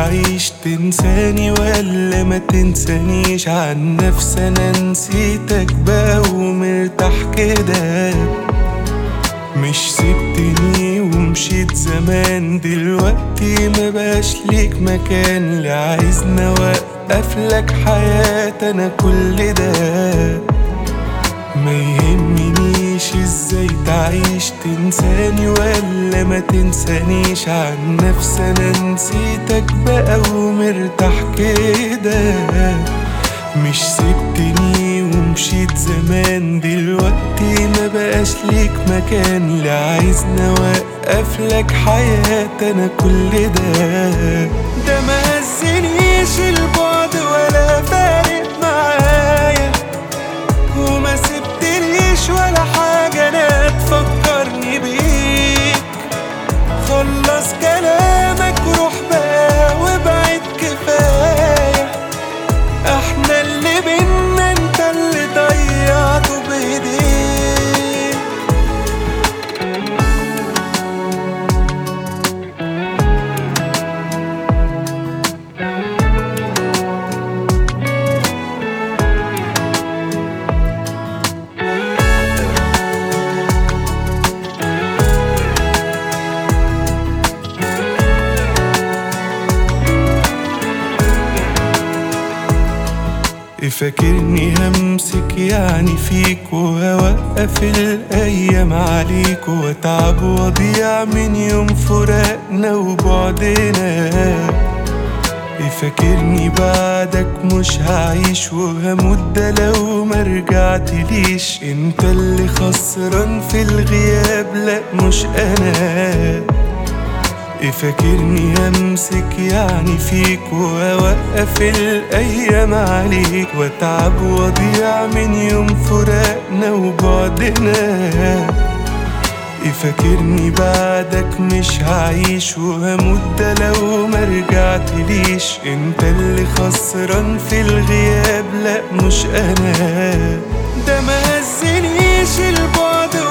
تعيش تنساني ولا ما تنسانيش عن نفسي انا نسيتك بقى ومرتاح كده مش سبتني ومشيت زمان دلوقتي ما بقاش ليك مكان لا عايزني اوقف لك حياتي انا كل ده ما يهمنيش ازاي تعيش تنساني ولا ما تنسانيش عن نفسي انا نسيتك بقى ومرتاح كده مش سبتني ومشيت زمان دلوقتي ما بقاش ليك مكان لا عايزني اوقف لك حياتي انا كل ده ده ما هزنيش البعد ولا فارق معايا وما سبتنيش ولا حاجة أنا تفكرني بيك خلص كلامك وروح بقى وابعد كفاية احنا اللي بينا انت اللي ضيعته بايديك فاكرني همسك يعني فيك وهوقف الأيام عليك وأتعب وأضيع من يوم فراقنا وبعدنا فاكرني بعدك مش هعيش وهموت ده لو ما رجعتليش انت اللي خسران في الغياب لا مش انا فاكرني همسك يعني فيك وأوقف الأيام عليك وأتعب وأضيع من يوم فراقنا وبعدنا فاكرني بعدك مش هعيش وهموت ده لو ما رجعتليش انت اللي خسران في الغياب لا مش انا ده ما هزنيش البعد